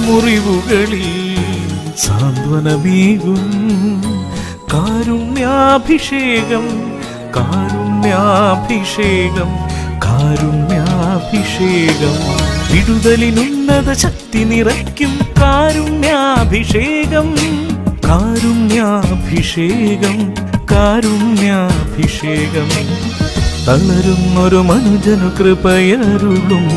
മുറിവുകളിൽ സാന്ത്വനമേകും കാരുണ്യാഭിഷേകം കാരുണ്യാഭിഷേകം കാരുണ്യാഭിഷേകം വിടുതലിനുന്നത ശക്തി നിറയ്ക്കും കാരുണ്യാഭിഷേകം കാരുണ്യാഭിഷേകം കാരുണ്യാഭിഷേകം തളരുന്നൊരു മനുജനു കൃപയരുളും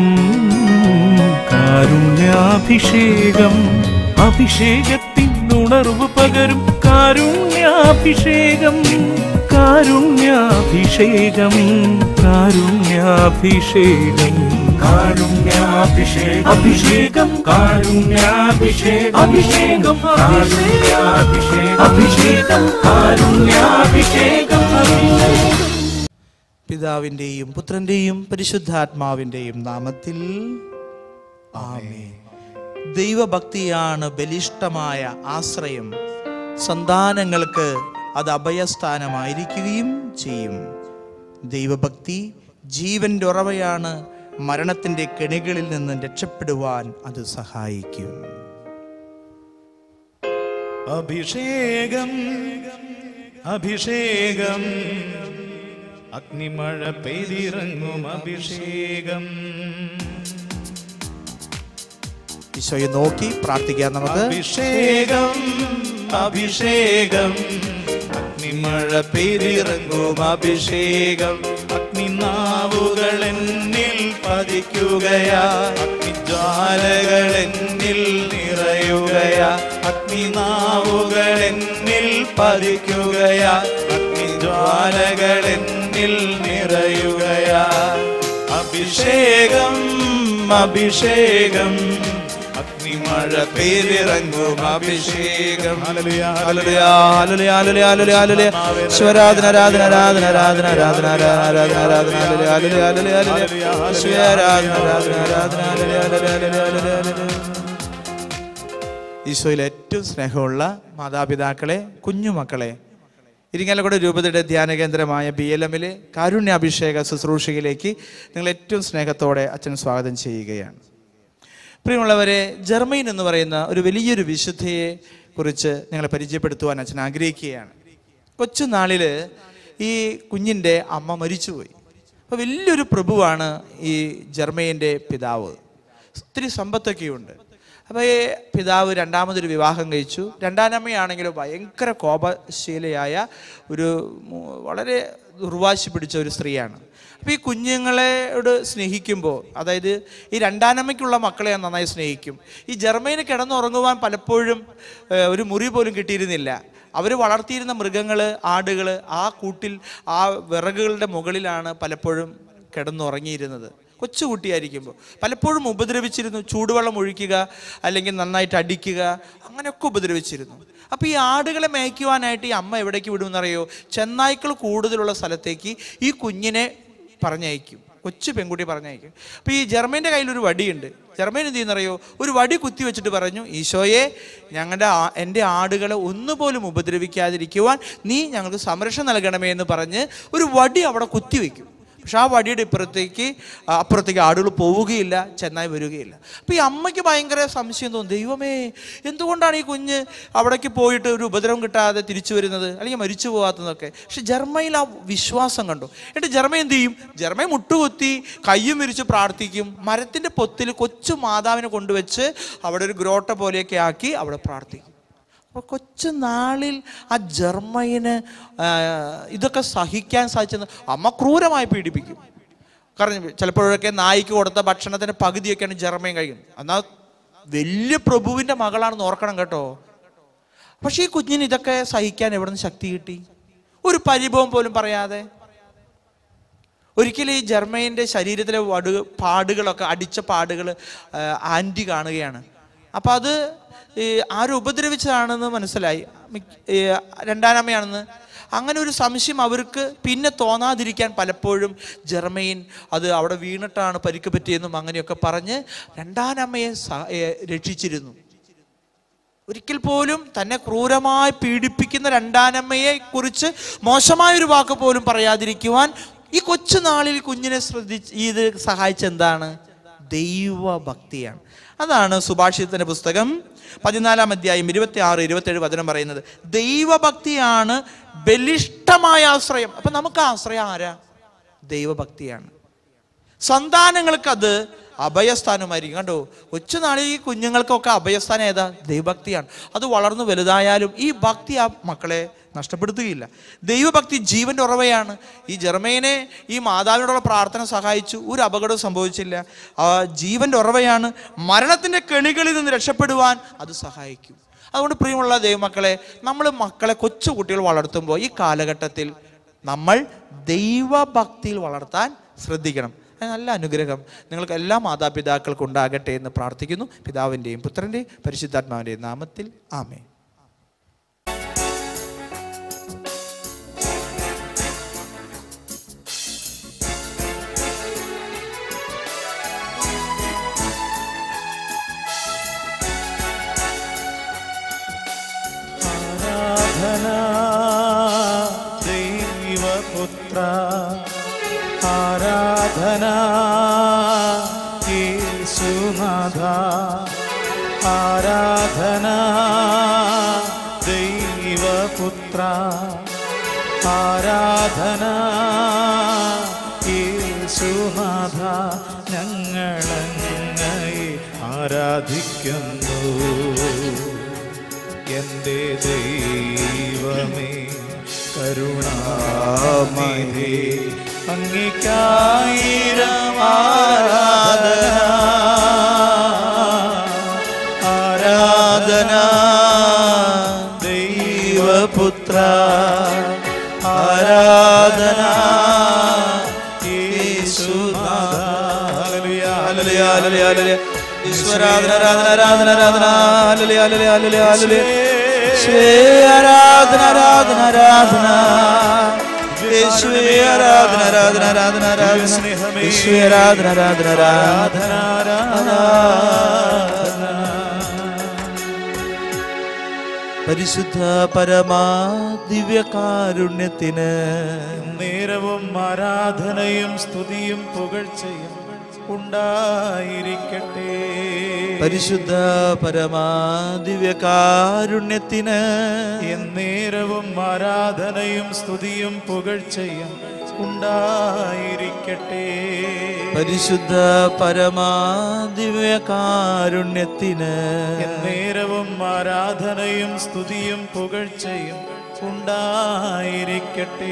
കാരുണ്യാഭിഷേകം അഭിഷേകത്തിനുണർവ് പകരും കാരുണ്യാഭിഷേകം കാരുണ്യാഭിഷേകം കാരുണ്യാഭിഷേകം കാരുണ്യാഭിഷേകം അഭിഷേകം കാരുണ്യാഭിഷേകം അഭിഷേകം കാരുണ്യാഭിഷേകം അഭിഷേകം കാരുണ്യാഭിഷേകം അഭിഷേകം പിതാവിൻ്റെയും പുത്രൻ്റെയും പരിശുദ്ധാത്മാവിൻ്റെയും നാമത്തിൽ ആമേൻ ദൈവഭക്തിയാണ് ബലിഷ്ഠമായ ആശ്രയം സന്താനങ്ങൾക്ക് അത് അഭയസ്ഥാനമായിരിക്കുകയും ചെയ്യും ദൈവഭക്തി ജീവന്റെ ഉറവയാണ് മരണത്തിൻ്റെ കെണികളിൽ നിന്ന് രക്ഷപ്പെടുവാൻ അത് സഹായിക്കും അഭിഷേകം അഭിഷേകം അഗ്നിമഴ പെയ്തിറങ്ങും അഭിഷേകം ഈശോയെ നോക്കി പ്രാർത്ഥിക്കാം നമുക്ക് അഭിഷേകം അഭിഷേകം അഗ്നിമഴ പെയ്തിറങ്ങും അഭിഷേകം അഗ്നിനാവുകൾ എന്നിൽ പതിക്കുകയാ അഗ്നിജ്വാലകൾ എന്നിൽ നിറയുകയാ അഗ്നിനാവുകൾ എന്നിൽ പതിക്കുകയാ അഗ്നിജ്വാലകൾ എന്നിൽ നിറയുകയാ അഭിഷേകം അഭിഷേകം അഗ്നിമഴ പേരിറങ്ങും അഭിഷേകം ഹല്ലേലൂയ, ഹല്ലേലൂയ, ഹല്ലേലൂയ, ഹല്ലേലൂയ, ഹല്ലേലൂയ, ഹല്ലേലൂയ. ഈശ്വരാധന, ആരാധന, ആരാധന, ആരാധന, ആരാധന, ആരാധന, ആരാധന, ഹല്ലേലൂയ, ഹല്ലേലൂയ, ഹല്ലേലൂയ, ഹല്ലേലൂയ. ഈശ്വര ആരാധന, ആരാധന, ആരാധന, ഹല്ലേലൂയ, ഹല്ലേലൂയ, ഹല്ലേലൂയ, ഹല്ലേലൂയ, ഹല്ലേലൂയ. ഈശോയിൽ ഏറ്റവും സ്നേഹമുള്ള മാതാപിതാക്കളെ കുഞ്ഞുമക്കളെ ഇരിങ്ങാലക്കുട രൂപതയുടെ ധ്യാന കേന്ദ്രമായ ബി എൽ എമ്മിലെ കാരുണ്യാഭിഷേക ശുശ്രൂഷയിലേക്ക് നിങ്ങൾ ഏറ്റവും സ്നേഹത്തോടെ അച്ഛൻ സ്വാഗതം ചെയ്യുകയാണ് പ്രിയമുള്ളവരെ ജർമ്മൈൻ എന്ന് പറയുന്ന ഒരു വലിയൊരു വിശുദ്ധയെ കുറിച്ച് നിങ്ങളെ പരിചയപ്പെടുത്തുവാൻ അച്ഛൻ ആഗ്രഹിക്കുകയാണ് കൊച്ചുനാളിൽ ഈ കുഞ്ഞിൻ്റെ അമ്മ മരിച്ചുപോയി അപ്പോൾ വലിയൊരു പ്രഭുവാണ് ഈ ജർമ്മയിൻ്റെ പിതാവ് ഒത്തിരി സമ്പത്തൊക്കെയുണ്ട് അപ്പോൾ ഈ പിതാവ് രണ്ടാമതൊരു വിവാഹം കഴിച്ചു രണ്ടാനമ്മയാണെങ്കിലും ഭയങ്കര കോപശീലയായ ഒരു മു- വളരെ ദുർവാശി പിടിച്ച ഒരു സ്ത്രീയാണ് അപ്പോൾ ഈ കുഞ്ഞുങ്ങളോട് സ്നേഹിക്കുമ്പോൾ അതായത് ഈ രണ്ടാനമ്മയ്ക്കുള്ള മക്കളെ ഞാൻ നന്നായി സ്നേഹിക്കും ഈ ജർമ്മനിൽ കിടന്നുറങ്ങുവാൻ പലപ്പോഴും ഏഹ്, ഒരു മുറി പോലും കിട്ടിയിരുന്നില്ല അവർ വളർത്തിയിരുന്ന മൃഗങ്ങൾ ആടുകൾ ആ കൂട്ടിൽ ആ വിറകുകളുടെ മുകളിലാണ് പലപ്പോഴും കിടന്നുറങ്ങിയിരുന്നത് കൊച്ചുകുട്ടിയായിരിക്കുമ്പോൾ പലപ്പോഴും ഉപദ്രവിച്ചിരുന്നു ചൂടുവെള്ളം ഒഴിക്കുക അല്ലെങ്കിൽ നന്നായിട്ട് അടിക്കുക അങ്ങനെയൊക്കെ ഉപദ്രവിച്ചിരുന്നു അപ്പോൾ ഈ ആടുകളെ മേയ്ക്കുവാനായിട്ട് ഈ അമ്മ എവിടേക്ക് വിടുമെന്നറിയോ ചെന്നായ്ക്കൾ കൂടുതലുള്ള സ്ഥലത്തേക്ക് ഈ കുഞ്ഞിനെ പറഞ്ഞയക്കും കൊച്ചു പെൺകുട്ടി പറഞ്ഞയക്കും അപ്പോൾ ഈ ജർമ്മൻ്റെ കയ്യിൽ ഒരു വടിയുണ്ട് ജർമ്മൻ എന്ത് ചെയ്യുന്നറിയോ ഒരു വടി കുത്തി വെച്ചിട്ട് പറഞ്ഞു ഈശോയെ ഞങ്ങളുടെ ആ- എൻ്റെ ആടുകളെ ഒന്നുപോലും ഉപദ്രവിക്കാതിരിക്കുവാൻ നീ ഞങ്ങൾക്ക് സംരക്ഷണം നൽകണമേ എന്ന് പറഞ്ഞ് ഒരു വടി അവിടെ കുത്തിവെക്കും പക്ഷെ ആ വടിയുടെ ഇപ്പുറത്തേക്ക് ആ, അപ്പുറത്തേക്ക് ആടുകൾ പോവുകയില്ല ചെന്നായി വരികയില്ല അപ്പോൾ ഈ അമ്മയ്ക്ക് ഭയങ്കര സംശയം തോന്നും ദൈവമേ എന്തുകൊണ്ടാണ് ഈ കുഞ്ഞ് അവിടേക്ക് പോയിട്ട് ഒരു ഉപദ്രവം കിട്ടാതെ തിരിച്ചു വരുന്നത് അല്ലെങ്കിൽ മരിച്ചു പോകാത്തതൊക്കെ പക്ഷെ ജർമ്മയിൽ ആ വിശ്വാസം കണ്ടു എന്നിട്ട് ജർമ്മ എന്ത് ചെയ്യും ജർമ്മ മുട്ടുകുത്തി കയ്യും വിരിച്ച് പ്രാർത്ഥിക്കും മരത്തിൻ്റെ പൊത്തിൽ കൊച്ചു മാതാവിനെ കൊണ്ടുവച്ച് അവിടെ ഒരു ഗ്രോട്ട പോലെയൊക്കെ ആക്കി അവിടെ പ്രാർത്ഥിക്കും അപ്പോൾ കൊച്ചു നാളിൽ ആ ജർമ്മയിന് ആ, ഇതൊക്കെ സഹിക്കാൻ സാധിച്ചെന്ന് അമ്മ ക്രൂരമായി പീഡിപ്പിക്കും കാരണം ചിലപ്പോഴൊക്കെ നായിക്ക് കൊടുത്ത ഭക്ഷണത്തിൻ്റെ പകുതിയൊക്കെയാണ് ജർമ്മയും കഴിക്കുന്നത് എന്നാൽ വലിയ പ്രഭുവിൻ്റെ മകളാണെന്ന് ഓർക്കണം കേട്ടോ പക്ഷേ ഈ കുഞ്ഞിന് ഇതൊക്കെ സഹിക്കാൻ എവിടെ നിന്ന് ശക്തി കിട്ടി ഒരു പരിഭവം പോലും പറയാതെ ഒരിക്കലും ഈ ജർമ്മയിൻ്റെ ശരീരത്തിലെ വടു പാടുകളൊക്കെ അടിച്ച പാടുകൾ ആൻറ്റി കാണുകയാണ് അപ്പം അത് ഈ ആരും ഉപദ്രവിച്ചതാണെന്ന് മനസ്സിലായി മിക്ക- ഈ രണ്ടാനമ്മയാണെന്ന് അങ്ങനെ ഒരു സംശയം അവർക്ക് പിന്നെ തോന്നാതിരിക്കാൻ പലപ്പോഴും ജർമ്മയിൻ അത് അവിടെ വീണിട്ടാണ് പരിക്ക് പറ്റിയെന്നും അങ്ങനെയൊക്കെ പറഞ്ഞ് രണ്ടാനമ്മയെ സ- ഏ, രക്ഷിച്ചിരുന്നു ഒരിക്കൽ പോലും തന്നെ ക്രൂരമായി പീഡിപ്പിക്കുന്ന രണ്ടാനമ്മയെ കുറിച്ച് മോശമായ ഒരു വാക്ക് പോലും പറയാതിരിക്കുവാൻ ഈ കൊച്ചു നാളിൽ കുഞ്ഞിനെ ശ്രദ്ധിച്ച് ഇത് സഹായിച്ച എന്താണ് ദൈവഭക്തിയാണ് അതാണ് സുഭാഷിതത്തിന്റെ പുസ്തകം പതിനാലാം അധ്യായം ഇരുപത്തി ആറ് ഇരുപത്തേഴ് വചനം പറയുന്നത് ദൈവഭക്തിയാണ് ബലിഷ്ഠമായ ആശ്രയം അപ്പൊ നമുക്ക് ആശ്രയം ആരാ ദൈവഭക്തിയാണ് സന്താനങ്ങൾക്ക് അത് അഭയസ്ഥാനമായിരിക്കും കണ്ടോ കൊച്ചുനാളിൽ ഈ കുഞ്ഞുങ്ങൾക്കൊക്കെ അഭയസ്ഥാനം ഏതാ ദൈവഭക്തിയാണ് അത് വളർന്നു വലുതായാലും ഈ ഭക്തി ആ മക്കളെ നഷ്ടപ്പെടുത്തുകയില്ല ദൈവഭക്തി ജീവന്റെ ഉറവയാണ് ഈ ജർമ്മേനെ ഈ മാതാവിനോടുള്ള പ്രാർത്ഥന സഹായിച്ചു ഒരു അപകടവും സംഭവിച്ചില്ല ആ ജീവന്റെ ഉറവയാണ് മരണത്തിന്റെ കെണികളിൽ നിന്ന് രക്ഷപ്പെടുവാൻ അത് സഹായിക്കും അതുകൊണ്ട് പ്രിയമുള്ള ദൈവമക്കളെ നമ്മൾ മക്കളെ കൊച്ചു കുട്ടികൾ വളർത്തുമ്പോൾ ഈ കാലഘട്ടത്തിൽ നമ്മൾ ദൈവഭക്തിയിൽ വളർത്താൻ ശ്രദ്ധിക്കണം അത് നല്ല അനുഗ്രഹം നിങ്ങൾക്ക് എല്ലാ മാതാപിതാക്കൾക്കും ഉണ്ടാകട്ടെ എന്ന് പ്രാർത്ഥിക്കുന്നു പിതാവിൻ്റെയും പുത്രൻ്റെയും പരിശുദ്ധാത്മാവിൻ്റെയും നാമത്തിൽ ആമേ ആരാധന ദൈവപുത്ര ആരാധന യേശുനാഥ ആരാധന ദൈവപുത്ര ആരാധന യേശുനാഥ ഞങ്ങളങ്ങയെ ആരാധിക്കുന്നു എന്റെ ദൈവമേ കരുണാമഹേ അങ്ങിക്കായിരം ആരാധന ആരാധന ദൈവപുത്ര ആരാധന യേശുനാഥ ഹല്ലേലൂയ ഹല്ലേലൂയ ഹല്ലേലൂയ ഹല്ലേലൂയ ഈശ്വരാധന ആരാധന ആരാധന ആരാധന ഹല്ലേലൂയ ഹല്ലേലൂയ ഹല്ലേലൂയ ഹല്ലേലൂയ യേശുവേ ആരാധന ആരാധന ആരാധന യേശുവേ ആരാധന ആരാധന ആരാധന ആരാധന യേശുവേ ആരാധന ആരാധന ആരാധന ആരാധന പരിശുദ്ധ പരമാ ദിവ്യകാരുണ്യത്തിന് നേരവും ആരാധനയും സ്തുതിയും പുകഴ്ചയും ഉണ്ടായിരിക്കട്ടെ പരിശുദ്ധ പരമാ ദിവ്യകാരുണ്യത്തിന് എന്നേരവും ആരാധനയും സ്തുതിയും പുകഴ്ചയും ഉണ്ടായിരിക്കട്ടെ പരിശുദ്ധ പരമാ ദിവ്യകാരുണ്യത്തിന് എന്നേരവും ആരാധനയും സ്തുതിയും പുകഴ്ചയും ഉണ്ടായിരിക്കട്ടെ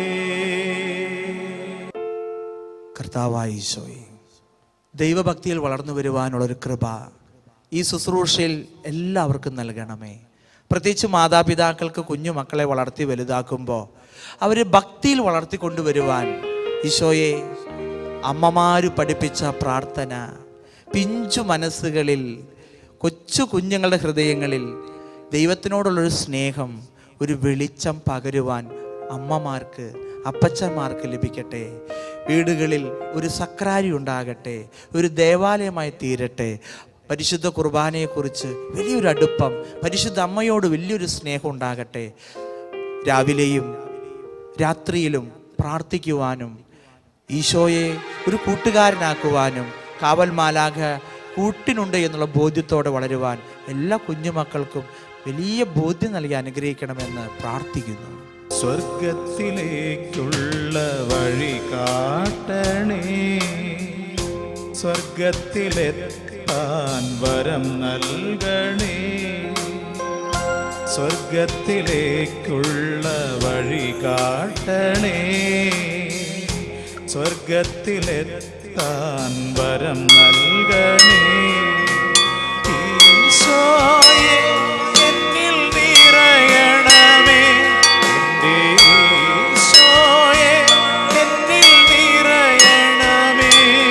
കർത്താവായ ഈശോയെ ദൈവഭക്തിയിൽ വളർന്നു വരുവാനുള്ള ഒരു കൃപ ഈ ശുശ്രൂഷയിൽ എല്ലാവർക്കും നൽകണമേ പ്രത്യേകിച്ച് മാതാപിതാക്കൾക്ക് കുഞ്ഞു മക്കളെ വളർത്തി വലുതാക്കുമ്പോൾ അവർ ഭക്തിയിൽ വളർത്തിക്കൊണ്ടുവരുവാൻ ഈശോയെ അമ്മമാര് പഠിപ്പിച്ച പ്രാർത്ഥന പിഞ്ചു മനസ്സുകളിൽ കൊച്ചു കുഞ്ഞുങ്ങളുടെ ഹൃദയങ്ങളിൽ ദൈവത്തിനോടുള്ളൊരു സ്നേഹം ഒരു വെളിച്ചം പകരുവാൻ അമ്മമാർക്ക് അപ്പച്ചന്മാർക്ക് ലഭിക്കട്ടെ വീടുകളിൽ ഒരു സക്രാരി ഉണ്ടാകട്ടെ ഒരു ദേവാലയമായി തീരട്ടെ പരിശുദ്ധ കുർബാനയെക്കുറിച്ച് വലിയൊരു അടുപ്പം പരിശുദ്ധ അമ്മയോട് വലിയൊരു സ്നേഹം ഉണ്ടാകട്ടെ രാവിലെയും രാത്രിയിലും പ്രാർത്ഥിക്കുവാനും ഈശോയെ ഒരു കൂട്ടുകാരനാക്കുവാനും കാവൽ മാലാഖ കൂട്ടിനുണ്ട് എന്നുള്ള ബോധ്യത്തോടെ വളരുവാൻ എല്ലാ കുഞ്ഞുമക്കൾക്കും വലിയ ബോധ്യം നൽകി അനുഗ്രഹിക്കണമെന്ന് പ്രാർത്ഥിക്കുന്നു സ്വർഗത്തിലേക്കുള്ള വഴി കാട്ടണേ സ്വർഗത്തിലെത്താൻ വരം നൽകണേ സ്വർഗത്തിലേക്കുള്ള വഴി കാട്ടണേ സ്വർഗത്തിലെത്താൻ വരം നൽകണേ ഈശോയെ എന്നിൽ നിറയണമേ എൻ്റെ ഈശോയെ എന്നിൽ നിറയണമേ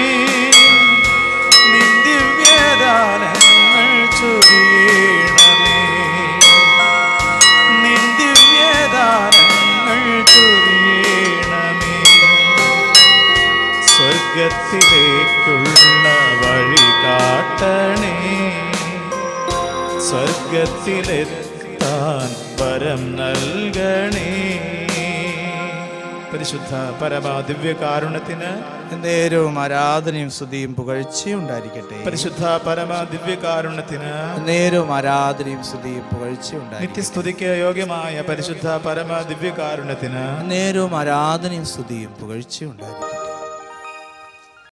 നിൻ ദിവ്യദാനങ്ങൾ ചൊരിയണമേ നിൻ ദിവ്യദാനങ്ങൾ ചൊരിയണമേ സ്വർഗത്തിലേക്കുള്ള വഴി കാട്ടണേ സ്വർഗത്തിലെത്താൻ വരം നൽകണേ പരിശുദ്ധ പരമ ദിവ്യകാരുണ്യത്തിന് നേരവും ആരാധനയും സ്തുതിയും പുകഴ്ചയും ഉണ്ടായിരിക്കട്ടെ പരിശുദ്ധ പരമ ദിവ്യകാരുണ്യത്തിന് നേരവും ആരാധനയും സ്തുതിയും പുകഴ്ചയും ഉണ്ടായിരിക്കട്ടെ നിത്യസ്തുതിക്ക് യോഗ്യമായ പരിശുദ്ധ പരമ ദിവ്യകാരുണ്യത്തിന് നേരവും ആരാധനയും സ്തുതിയും പുകഴ്ചയും ഉണ്ടായിരിക്കട്ടെ